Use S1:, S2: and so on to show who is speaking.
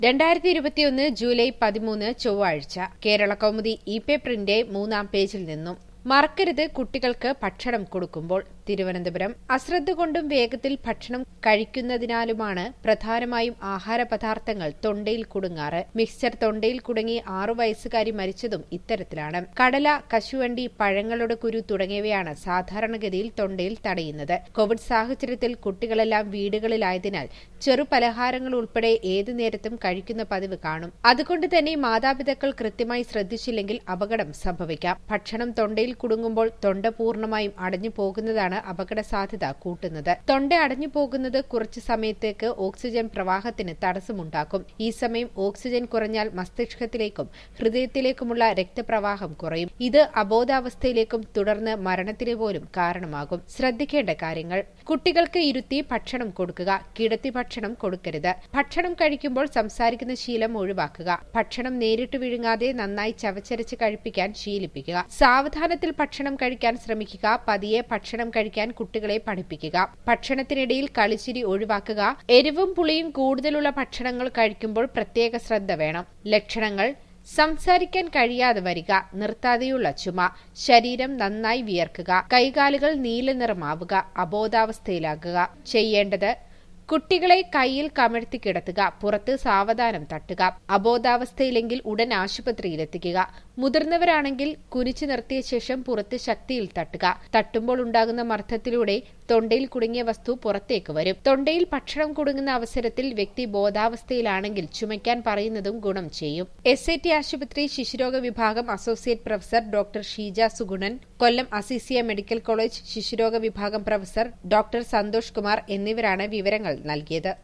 S1: രണ്ടായിരത്തി ഇരുപത്തിയൊന്ന് ജൂലൈ പതിമൂന്ന് ചൊവ്വാഴ്ച കേരള കൗമുദി ഇ പേപ്പറിന്റെ മൂന്നാം പേജിൽ നിന്നും മറക്കരുത് കുട്ടികൾക്ക് ഭക്ഷണം കൊടുക്കുമ്പോൾ തിരുവനന്തപുരം അശ്രദ്ധ കൊണ്ടും വേഗത്തിൽ ഭക്ഷണം കഴിക്കുന്നതിനാലുമാണ് പ്രധാനമായും ആഹാര പദാർത്ഥങ്ങൾ തൊണ്ടയിൽ കുടുങ്ങാറ് മിക്സ്ചർ തൊണ്ടയിൽ കുടുങ്ങി ആറു വയസ്സുകാരി മരിച്ചതും ഇത്തരത്തിലാണ് കടല കശുവണ്ടി പഴങ്ങളുടെ കുരു തുടങ്ങിയവയാണ് സാധാരണഗതിയിൽ തൊണ്ടയിൽ തടയുന്നത് കോവിഡ് സാഹചര്യത്തിൽ കുട്ടികളെല്ലാം വീടുകളിലായതിനാൽ ചെറു പലഹാരങ്ങൾ ഉൾപ്പെടെ ഏതു നേരത്തും കഴിക്കുന്ന പതിവ് കാണും അതുകൊണ്ട് തന്നെ മാതാപിതാക്കൾ കൃത്യമായി ശ്രദ്ധിച്ചില്ലെങ്കിൽ അപകടം സംഭവിക്കാം ഭക്ഷണം തൊണ്ടയിൽ കുടുങ്ങുമ്പോൾ തൊണ്ട പൂർണ്ണമായും അടഞ്ഞു പോകുന്നതാണ് അപകട സാധ്യത കൂട്ടുന്നത് തൊണ്ട അടഞ്ഞു പോകുന്നത് കുറച്ചു സമയത്തേക്ക് ഓക്സിജൻ പ്രവാഹത്തിന് തടസ്സമുണ്ടാക്കും ഈ സമയം ഓക്സിജൻ കുറഞ്ഞാൽ മസ്തിഷ്കത്തിലേക്കും ഹൃദയത്തിലേക്കുമുള്ള രക്തപ്രവാഹം കുറയും ഇത് അബോധാവസ്ഥയിലേക്കും തുടർന്ന് മരണത്തിന് പോലും കാരണമാകും ശ്രദ്ധിക്കേണ്ട കാര്യങ്ങൾ കുട്ടികൾക്ക് ഇരുത്തി ഭക്ഷണം കൊടുക്കുക കിടത്തി ഭക്ഷണം കൊടുക്കരുത് ഭക്ഷണം കഴിക്കുമ്പോൾ സംസാരിക്കുന്ന ശീലം ഒഴിവാക്കുക ഭക്ഷണം നേരിട്ട് വിഴുങ്ങാതെ നന്നായി ചവച്ചരച്ച് കഴിപ്പിക്കാൻ ശീലിപ്പിക്കുക സാവധാനത്തിൽ ഭക്ഷണം കഴിക്കാൻ ശ്രമിക്കുക പതിയെ ഭക്ഷണം കഴിക്കാൻ കുട്ടികളെ പഠിപ്പിക്കുക ഭക്ഷണത്തിനിടയിൽ കളിച്ചിരി ഒഴിവാക്കുക എരിവും പുളിയും കൂടുതലുള്ള ഭക്ഷണങ്ങൾ കഴിക്കുമ്പോൾ പ്രത്യേക ശ്രദ്ധ വേണം ലക്ഷണങ്ങൾ സംസാരിക്കാൻ കഴിയാതെ വരിക നിർത്താതെയുള്ള ചുമ ശരീരം നന്നായി വിയർക്കുക കൈകാലുകൾ നീല നിറമാവുക അബോധാവസ്ഥയിലാകുക ചെയ്യേണ്ടത് കുട്ടികളെ കയ്യിൽ കമഴ്ത്തി കിടത്തുക പുറത്ത് സാവധാനം തട്ടുക അബോധാവസ്ഥയിലെങ്കിൽ ഉടൻ ആശുപത്രിയിലെത്തിക്കുക മുതിർന്നവരാണെങ്കിൽ കുനിച്ചു നിർത്തിയ ശേഷം പുറത്ത് ശക്തിയിൽ തട്ടുക തട്ടുമ്പോൾ ഉണ്ടാകുന്ന മർദ്ദത്തിലൂടെ തൊണ്ടയിൽ കുടുങ്ങിയ വസ്തു പുറത്തേക്ക് വരും തൊണ്ടയിൽ ഭക്ഷണം കുടുങ്ങുന്ന അവസരത്തിൽ വ്യക്തി ബോധാവസ്ഥയിലാണെങ്കിൽ ചുമയ്ക്കാൻ പറയുന്നതും ഗുണം ചെയ്യും എസ് ഐ ടി ആശുപത്രി ശിശുരോഗ വിഭാഗം associate professor doctor Sheeja Sugunan Kollam Azeezia medical college ശിശുരോഗ വിഭാഗം പ്രൊഫസർ ഡോക്ടർ സന്തോഷ് കുമാർ എന്നിവരാണ് വിവരങ്ങൾ നൽകിയത്